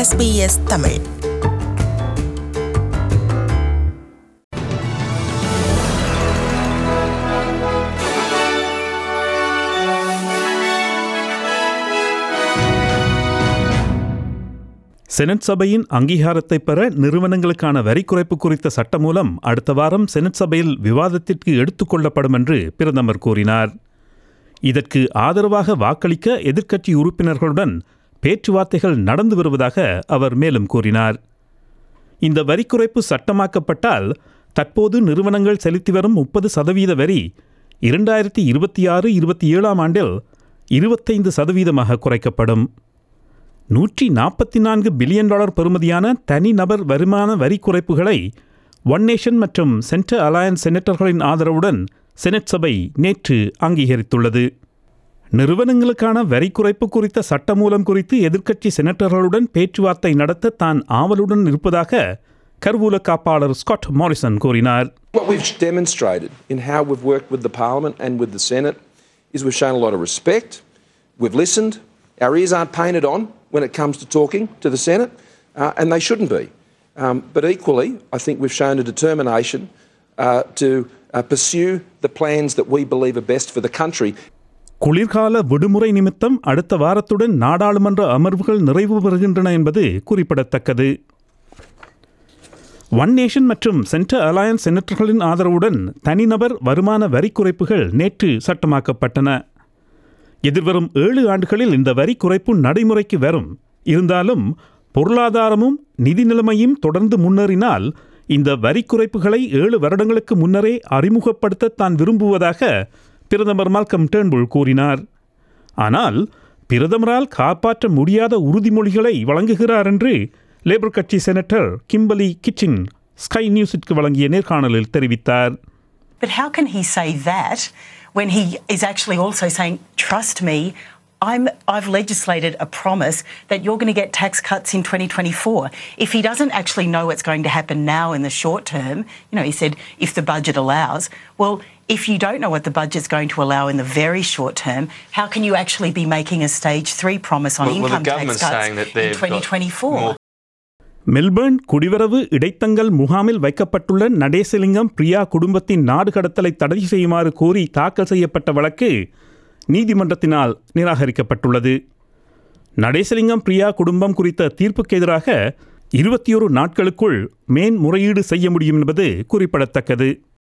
SBS Tamil senate சபையின் அங்கீகாரத்தை பெற நிறுவனங்களுக்கான வரி குறைப்பு குறித்த சட்டமூலம் அடுத்த வாரம் செனட் சபையில் விவாதத்திற்கு எடுத்துக் கொள்ளப்படும் என்று பிரதமர் கூறினார் இதற்கு ஆதரவாக வாக்களிக்க எதிர்க்கட்சி உறுப்பினர்களுடன் பேச்சுவார்த்தைகள் நடந்து வருவதாக அவர் மேலும் கூறினார் இந்த வரி குறைப்பு சட்டமாக்கப்பட்டால் தற்போது நிறுவனங்கள் செலுத்தி வரும் முப்பது சதவீத வரி இரண்டாயிரத்தி இருபத்தி ஆறு இருபத்தி ஏழாம் ஆண்டில் இருபத்தைந்து சதவீதமாக குறைக்கப்படும் நூற்றி நாற்பத்தி நான்கு பில்லியன் டாலர் பெறுமதியான தனிநபர் வருமான வரி குறைப்புகளை ஒன் நேஷன் மற்றும் சென்டர் அலையன்ஸ் செனட்டர்களின் ஆதரவுடன் செனட் சபை நேற்று அங்கீகரித்துள்ளது நிறுவனங்களுக்கான வரி குறைப்பு குறித்த சட்டமூலம் குறித்து எதிர்க்கட்சி செனட்டர்களுடன் பேச்சுவார்த்தை நடத்த தான் ஆவலுடன் இருப்பதாக கருவூல காப்பாளர் ஸ்காட் மாரிசன் கூறினார் What we've demonstrated in how we've worked with the Parliament and with the Senate is we've shown a lot of respect. We've listened. Our ears aren't painted on when it comes to talking to the Senate, uh, and they shouldn't be. Um, but equally, I think we've shown a determination uh, to uh, pursue the plans that we believe are best for the country. குளிர்கால விடுமுறை நிமித்தம் அடுத்த வாரத்துடன் நாடாளுமன்ற அமர்வுகள் நிறைவு பெறுகின்றன என்பது குறிப்பிடத்தக்கது ஒன் நேஷன் மற்றும் சென்டர் அலையன்ஸ் செனட்டர்களின் ஆதரவுடன் தனிநபர் வருமான வரி குறைப்புகள் நேற்று சட்டமாக்கப்பட்டன எதிர்வரும் ஏழு ஆண்டுகளில் இந்த வரி குறைப்பு நடைமுறைக்கு வரும் இருந்தாலும் பொருளாதாரமும் நிதி நிலைமையும் தொடர்ந்து முன்னேறினால் இந்த வரி குறைப்புகளை ஏழு வருடங்களுக்கு முன்னரே அறிமுகப்படுத்த தான் விரும்புவதாக பிரதமர் மால்கம் டேர்ன்புல் கூறினார் ஆனால் பிரதமரால் காப்பாற்ற முடியாத உறுதிமொழிகளை வழங்குகிறார் என்று லேபர் கட்சி செனட்டர் கிம்பலி கிச்சின் ஸ்கை நியூஸிற்கு வழங்கிய நேர்காணலில் தெரிவித்தார் But how can he say that when he is actually also saying, trust me, I'm, I've legislated a promise that you're going to get tax cuts in 2024. If he doesn't actually know what's going to happen now in the short term, you know, he said, if the budget allows, well, if you don't know what the budget's going to allow in the very short term, how can you actually be making a stage three promise on Well- well, the income tax government's cuts saying that in they've got 2024? more Melbourne குடிவரவு இடைத்தங்கல் முகாமில் வைக்கப்பட்டுள்ள நடேசலிங்கம் பிரியா குடும்பத்தின் நாடு கடத்தலை தடை செய்யுமாறு கோரி தாக்கல் செய்யப்பட்ட வழக்கு நீதிமன்றத்தினால் நிராகரிக்கப்பட்டுள்ளது நடேசலிங்கம் பிரியா குடும்பம் குறித்த தீர்ப்புக்கு எதிராக இருபத்தி ஒரு நாட்களுக்குள் மேன்முறையீடு செய்ய முடியும் என்பது குறிப்பிடத்தக்கது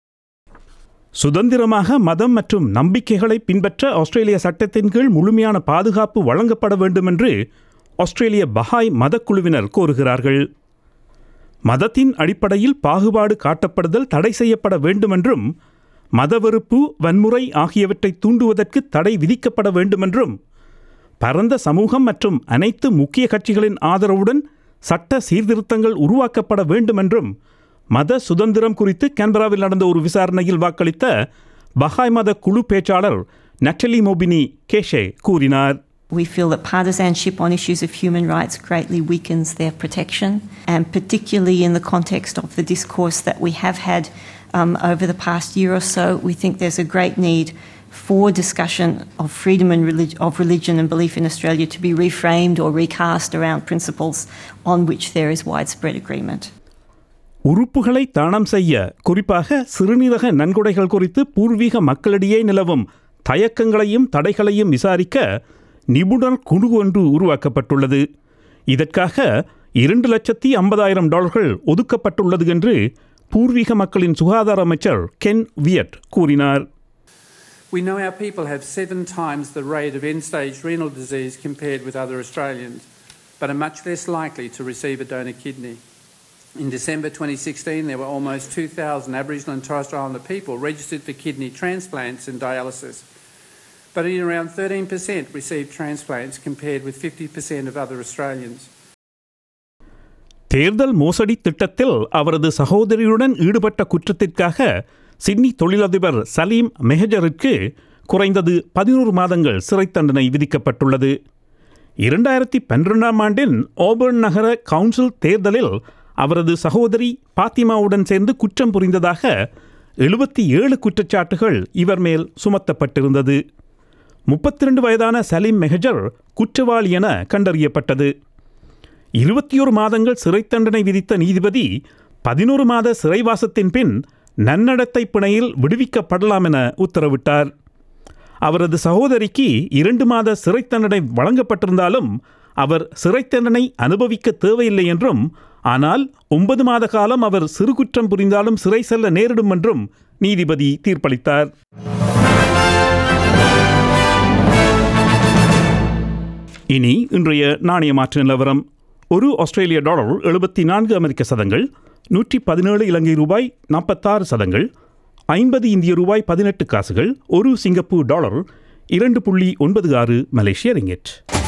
சுதந்திரமாக மதம் மற்றும் நம்பிக்கைகளை பின்பற்ற ஆஸ்திரேலிய சட்டத்தின் கீழ் முழுமையான பாதுகாப்பு வழங்கப்பட வேண்டும் என்று ஆஸ்திரேலிய பஹாய் மதக்குழுவினர் கோருகிறார்கள் மதத்தின் அடிப்படையில் பாகுபாடு காட்டப்படுதல் தடை செய்யப்பட வேண்டும் என்றும் மதவெறுப்பு வன்முறை ஆகியவற்றை தூண்டுவதற்கு தடை விதிக்கப்பட வேண்டும் என்றும் பரந்த சமூகம் மற்றும் அனைத்து முக்கிய கட்சிகளின் ஆதரவுடன் சட்ட சீர்திருத்தங்கள் உருவாக்கப்பட வேண்டும் என்றும் மத சுதந்திரம் குறித்து கேன்பராவில் நடந்த ஒரு விசாரணையில் வாக்களித்த பஹாய் மத குழு பேச்சாளர் நட்டலி மோபினி கேஷே கூறினார் We feel that partisanship on issues of human rights greatly weakens their protection, and particularly in the context of the discourse that we have had um, over the past year or so, we think there's a great need for discussion of freedom and relig- of religion and belief in Australia to be reframed or recast around principles on which there is widespread agreement. உறுப்புகளை தானம் செய்ய குறிப்பாக சிறுநீரக நன்கொடைகள் குறித்து பூர்வீக மக்களிடையே நிலவும் தயக்கங்களையும் தடைகளையும் விசாரிக்க நிபுணர் குழு ஒன்று உருவாக்கப்பட்டுள்ளது இதற்காக இரண்டு லட்சத்தி ஐம்பதாயிரம் டாலர்கள் ஒதுக்கப்பட்டுள்ளது என்று பூர்வீக மக்களின் சுகாதார அமைச்சர் கென் வியட் கூறினார் We know our people have seven times the rate of end stage renal disease compared with other Australians, but are much less likely to receive a donor kidney. In December 2016, there were almost 2,000 Aboriginal and Torres Strait Islander people registered for kidney transplants and dialysis, but only around 13% received transplants compared with 50% of other Australians. தேர்தல் மோசடி திட்டத்தில் அவரது சகோதரியுடன் ஈடுபட்ட குற்றத்திற்காக Sydney தொழிலதிபர் சலீம் மெஹஜருக்கு குறைந்தது பதினோரு மாதங்கள் சிறை தண்டனை விதிக்கப்பட்டுள்ளது இரண்டாயிரத்தி பன்னிரெண்டாம் ஆண்டின் ஓபர்ன் நகர கவுன்சில் தேர்தலில் அவரது சகோதரி பாத்திமாவுடன் சேர்ந்து குற்றம் புரிந்ததாக எழுபத்தி ஏழு குற்றச்சாட்டுகள் இவர் மேல் சுமத்தப்பட்டிருந்தது முப்பத்தி ரெண்டு வயதான சலீம் மெஹஜர் குற்றவாளி என கண்டறியப்பட்டது இருபத்தியொரு மாதங்கள் சிறை தண்டனை விதித்த நீதிபதி பதினோரு மாத சிறைவாசத்தின் பின் நன்னடத்தை பிணையில் விடுவிக்கப்படலாம் என உத்தரவிட்டார் அவரது சகோதரிக்கு இரண்டு மாத சிறை தண்டனை வழங்கப்பட்டிருந்தாலும் அவர் சிறை தண்டனை அனுபவிக்க தேவையில்லை என்றும் ஆனால் ஒன்பது மாத காலம் அவர் சிறு குற்றம் புரிந்தாலும் சிறை செல்ல நேரிடும் என்றும் நீதிபதி தீர்ப்பளித்தார் இனி இன்றைய நாணய மாற்று நிலவரம் ஒரு ஆஸ்திரேலிய டாலர் எழுபத்தி நான்கு அமெரிக்க சதங்கள் நூற்றி பதினேழு இலங்கை ரூபாய் நாற்பத்தாறு சதங்கள் ஐம்பது இந்திய ரூபாய் பதினெட்டு காசுகள் ஒரு சிங்கப்பூர் டாலர் இரண்டு புள்ளி ஒன்பது ஆறு மலேசிய ரிங்கெட்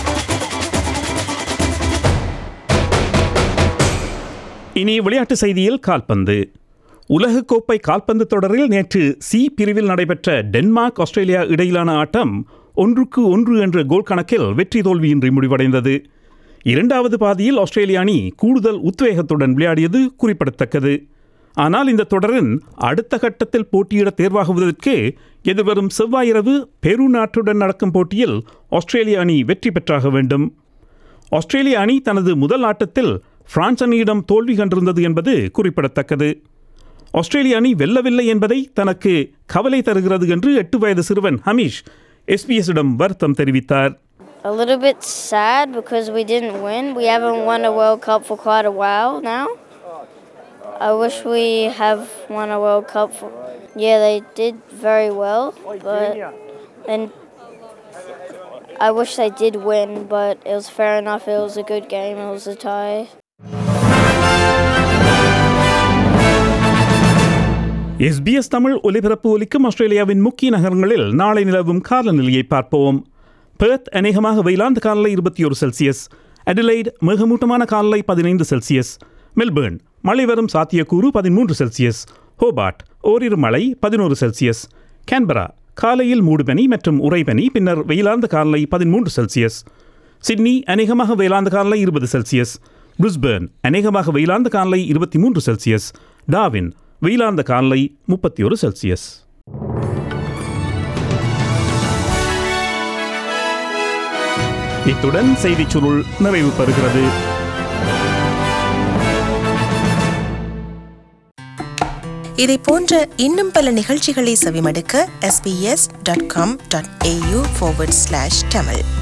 இனி விளையாட்டு செய்தியில் கால்பந்து உலகக்கோப்பை கால்பந்து தொடரில் நேற்று சி பிரிவில் நடைபெற்ற டென்மார்க் ஆஸ்திரேலியா இடையிலான ஆட்டம் ஒன்றுக்கு ஒன்று என்ற கோல் கணக்கில் வெற்றி தோல்வியின்றி முடிவடைந்தது இரண்டாவது பாதியில் ஆஸ்திரேலிய அணி கூடுதல் உத்வேகத்துடன் விளையாடியது குறிப்பிடத்தக்கது ஆனால் இந்த தொடரின் அடுத்த கட்டத்தில் போட்டியிட தேர்வாகுவதற்கு எதிர்வரும் செவ்வாயிரவு பெரு நாட்டுடன் நடக்கும் போட்டியில் ஆஸ்திரேலிய அணி வெற்றி பெற்றாக வேண்டும் ஆஸ்திரேலிய அணி தனது முதல் ஆட்டத்தில் பிரான்ஸ் அணியிடம் தோல்வி கண்டிருந்தது என்பது குறிப்பிடத்தக்கது ஆஸ்திரேலிய அணி வெல்லவில்லை என்பதை தனக்கு கவலை தருகிறது என்று எட்டு வயது சிறுவன் ஹமீஷ் எஸ்பிஎஸ்ஸிடம் வருத்தம் தெரிவித்தார் A little bit sad because we didn't win. We haven't won a World Cup for quite a while now. I wish we have won a World Cup. For, yeah, they did very well, but and I wish they did win. But it was fair enough. It was a good game. It was a tie. SBS Tamil ஒலிபரப்பு ஒலிக்கும் ஆஸ்திரேலியாவின் முக்கிய நகரங்களில் நாளை நிலவும் காலநிலையை பார்ப்போம் Perth அநேகமாக வெயிலாந்த காலநிலை இருபத்தி ஒரு செல்சியஸ் அடிலைட் மிகமூட்டமான காலநிலை பதினைந்து செல்சியஸ் மெல்பேர்ன் மழை வரும் சாத்தியக்கூறு பதிமூன்று செல்சியஸ் ஹோபார்ட் ஓரிரு மழை பதினோரு செல்சியஸ் கேன்பரா காலையில் மூடுபனி மற்றும் உறைபனி பின்னர் வெயிலாந்த காலநிலை பதிமூன்று செல்சியஸ் சிட்னி அநேகமாக வெயிலாந்த காலநிலை இருபது செல்சியஸ் பிரிஸ்பேர்ன் அநேகமாக வெயிலாந்த காலநிலை இருபத்தி மூன்று செல்சியஸ் டாவின் வெயிலாந்த காலநிலை முப்பத்தி ஒரு செல்சியஸ் இத்துடன் செய்திச் சுருள் நிறைவு பெறுகிறது இதை போன்ற இன்னும் பல நிகழ்ச்சிகளை செவிமடுக்க sbs.com.au forward slash tamil